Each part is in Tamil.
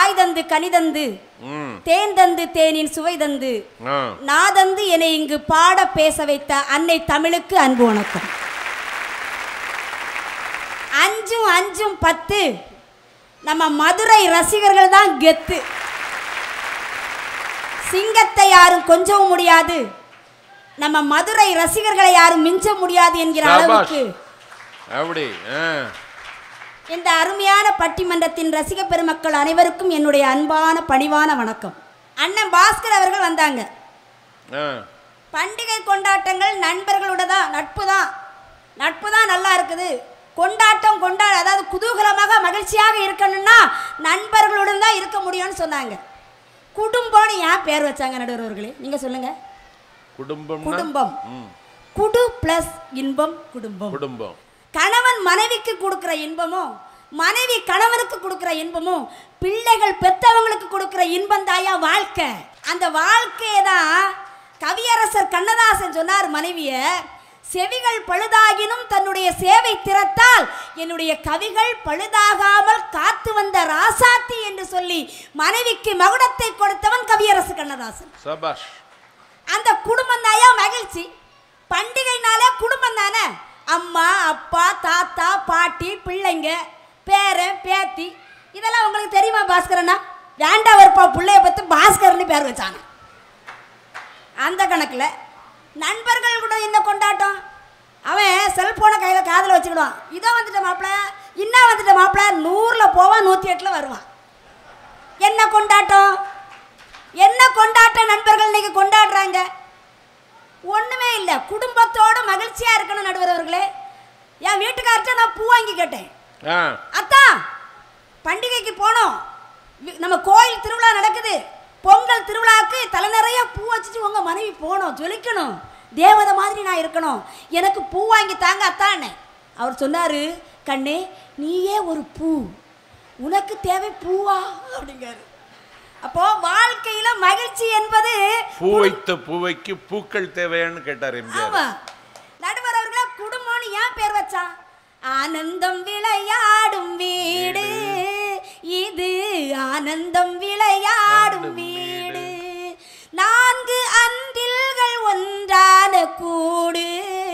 காய் தந்து கனி தந்து ம் தேன் தந்து தேனின் சுவை தந்து ஆ நாதந்து என்னை இங்கு பாட பேச வைத்த அன்னை தமிழுக்கு அன்பு வணக்கம் அஞ்சும் அஞ்சும் பத்து நம்ம மதுரை ரசிகர்கள் தான் கெத்து சிங்கத்தை யாரும் கொஞ்சவும் முடியாது நம்ம மதுரை ரசிகர்களை யாரும் மிஞ்ச முடியாது என்கிற சபாஷ். அளவுக்கு அப்படி ஆ இந்த அருமையான பட்டிமன்றத்தின் ரசிக பெருமக்கள் அனைவருக்கும் என்னுடைய அன்பான பணிவான வணக்கம் அண்ணன் பாஸ்கர் அவர்கள் வந்தாங்க ஆ பண்டிகை கொண்டாட்டங்கள் நண்பர்களோட தான் நட்பு தான் நட்பு தான் நல்லா இருக்குது கொண்டாட்டம் கொண்டாட அதாவது குதூகலமாக மகிழ்ச்சியாக இருக்கணும்னா நண்பர்களுடன் தான் இருக்க முடியும்னு சொன்னாங்க குடும்பம்னு ஏன் பேர் வச்சாங்க நடுவர் அவர்களே நீங்கள் சொல்லுங்க குடும்பம்னா குடும்பம் ம் குடு ப்ளஸ் இன்பம் குடும்பம் குடும்பம் கணவன் மனைவிக்கு கொடுக்கிற இன்பமும் மனைவி கணவனுக்கு கொடுக்கிற இன்பமும் பிள்ளைகள் பெத்தவங்களுக்கு கொடுக்கிற இன்பம் தாயா வாழ்க்கை அந்த வாழ்க்கையை தான் கவியரசர் கண்ணதாசன் சொன்னார் மனைவிய செவிகள் பழுதாகினும் தன்னுடைய சேவை திறத்தால் என்னுடைய கவிகள் பழுதாகாமல் காத்து வந்த ராசாத்தி என்று சொல்லி மனைவிக்கு மகுடத்தை கொடுத்தவன் கவியரசு கண்ணதாசன் சபாஷ் அந்த குடும்பம் தாயா மகிழ்ச்சி பண்டிகைனாலே குடும்பம் தானே அம்மா அப்பா தாத்தா பாட்டி பிள்ளைங்க பேரன் பேத்தி இதெல்லாம் உங்களுக்கு தெரியுமா பாஸ்கரனா வேண்டா வருப்பா பிள்ளைய பற்றி பாஸ்கரன்னு பேர் வச்சாங்க அந்த கணக்கில் நண்பர்கள் கூட என்ன கொண்டாட்டம் அவன் செல்போனை கையில் காதில் வச்சுக்கிடுவான் இதோ வந்துட்ட மாப்பிள்ள இன்னா வந்துட்ட மாப்பிள்ள நூறில் போவான் நூற்றி எட்டில் வருவான் என்ன கொண்டாட்டம் என்ன கொண்டாட்டம் நண்பர்கள் இன்னைக்கு கொண்டாடுறாங்க ஒண்ணுமே இல்லை குடும்பத்தோட மகிழ்ச்சியா இருக்கணும் நடுவர் அவர்களே என் வீட்டுக்கார்ட்ட நான் பூ வாங்கி கேட்டேன் ஆ அத்தா பண்டிகைக்கு போனோம் வி- நம்ம கோயில் திருவிழா நடக்குது பொங்கல் திருவிழாவுக்கு தலை நிறைய பூ வச்சுட்டு உங்க மனைவி போகணும் ஜொலிக்கணும் தேவதை மாதிரி நான் இருக்கணும் எனக்கு பூ வாங்கி தாங்க அத்தானே அவர் சொன்னாரு கண்ணே நீயே ஒரு பூ உனக்கு தேவை பூவா அப்படிங்காரு அப்போ வாழ்க்கையில மகிழ்ச்சி என்பது பூ வைத்த பூவைக்கு பூக்கள் தேவையான்னு கேட்டார் எம்ஜிஆர் ஆமா நடுவர் அவர்களே குடும்பம்னு ஏன் பேர் வச்சான் ஆனந்தம் விளையாடும் வீடு இது ஆனந்தம் விளையாடும் வீடு நான்கு அன்றில்கள் ஒன்றான கூடு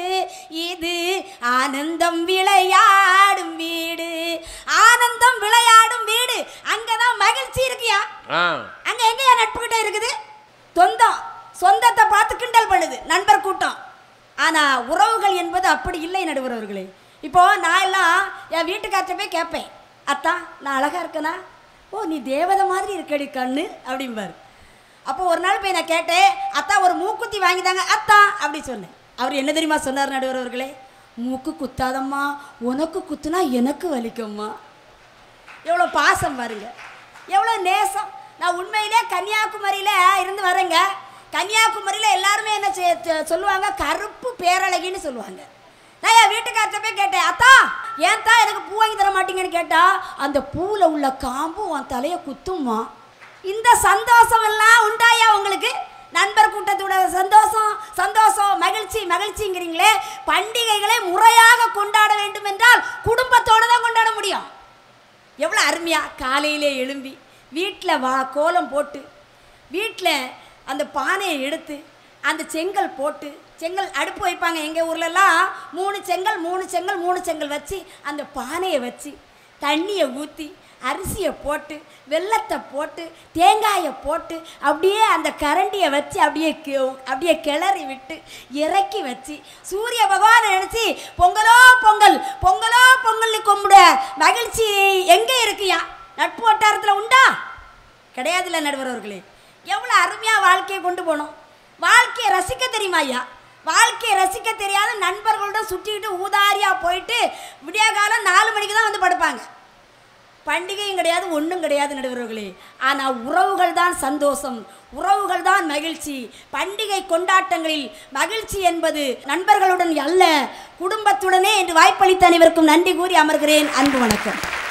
இது ஆனந்தம் விளையாடும் வீடு ஆனந்தம் விளையாடும் வீடு அங்கதான் மகிழ்ச்சி இருக்கியா ஆ அங்க எங்கயா நட்பு கிட்ட இருக்குது சொந்தம் சொந்தத்தை பார்த்து கிண்டல் பண்ணுது நண்பர் கூட்டம் ஆனா உறவுகள் என்பது அப்படி இல்லை நடுவரவர்களே இப்போ நான் எல்லாம் என் வீட்டுக்கார்ட்ட போய் கேட்பேன் அத்தா நான் அழகா இருக்கனா ஓ நீ தேவதை மாதிரி இருக்கடி கண்ணு அப்படிம்பாரு அப்போ ஒரு நாள் போய் நான் கேட்டேன் அத்தா ஒரு மூக்குத்தி வாங்கிதாங்க அத்தா அப்படி சொன்னேன் அவர் என்ன தெரியுமா சொன்னார் நடுவரவர்களே மூக்கு குத்தாதம்மா உனக்கு குத்துனா எனக்கு வலிக்கும்மா எவ்வளோ பாசம் பாருங்க எவ்வளோ நேசம் நான் உண்மையிலே கன்னியாகுமரியில் இருந்து வரேங்க கன்னியாகுமரியில் எல்லாருமே என்ன செய்ய- செ- சொல்லுவாங்க கருப்பு பேரழகின்னு சொல்லுவாங்க நான் என் வீட்டுக்கார்ட்ட போய் கேட்டேன் அத்தா ஏன் தான் எனக்கு பூ வாங்கி தர மாட்டீங்கன்னு கேட்டா அந்த பூவில் உள்ள காம்பு உன் தலையை குத்துமா இந்த சந்தோஷம் எல்லாம் உண்டாயா உங்களுக்கு நண்பர் கூட்டத்தோட சந்தோஷம் சந்தோஷம் மகிழ்ச்சி மகிழ்ச்சிங்கிறீங்களே பண்டிகைகளை முறையாக கொண்டாட வேண்டும் என்றால் குடும்பத்தோட தான் கொண்டாட முடியும் எவ்வளோ அருமையாக காலையிலே எழும்பி வீட்டில் வா கோலம் போட்டு வீட்டில் அந்த பானையை எடுத்து அந்த செங்கல் போட்டு செங்கல் அடுப்பு வைப்பாங்க எங்கள் ஊர்லலாம் மூணு செங்கல் மூணு செங்கல் மூணு செங்கல் வச்சு அந்த பானையை வச்சு தண்ணியை ஊற்றி அரிசியை போட்டு வெல்லத்தை போட்டு தேங்காயை போட்டு அப்படியே அந்த கரண்டியை வச்சு அப்படியே கி- அப்படியே கிளறி விட்டு இறக்கி வச்சு சூரிய பகவானை நினச்சி பொங்கலோ பொங்கல் பொங்கலோ பொங்கல்னு கும்பிட மகிழ்ச்சி எங்கே இருக்குயா நட்பு வட்டாரத்தில் உண்டா கிடையாதுல்ல நடுவர் அவர்களே எவ்வளோ அருமையாக வாழ்க்கையை கொண்டு போனோம் வாழ்க்கையை ரசிக்க தெரியுமா ஐயா வாழ்க்கையை ரசிக்க தெரியாத நண்பர்களோட சுற்றிக்கிட்டு ஊதாரியாக போயிட்டு விடிய காலம் நாலு மணிக்கு தான் வந்து படுப்பாங்க பண்டிகையும் கிடையாது ஒன்றும் கிடையாது நடுவர்களே ஆனால் உறவுகள் தான் சந்தோஷம் உறவுகள் தான் மகிழ்ச்சி பண்டிகை கொண்டாட்டங்களில் மகிழ்ச்சி என்பது நண்பர்களுடன் அல்ல குடும்பத்துடனே என்று வாய்ப்பளித்த அனைவருக்கும் நன்றி கூறி அமர்கிறேன் அன்பு வணக்கம்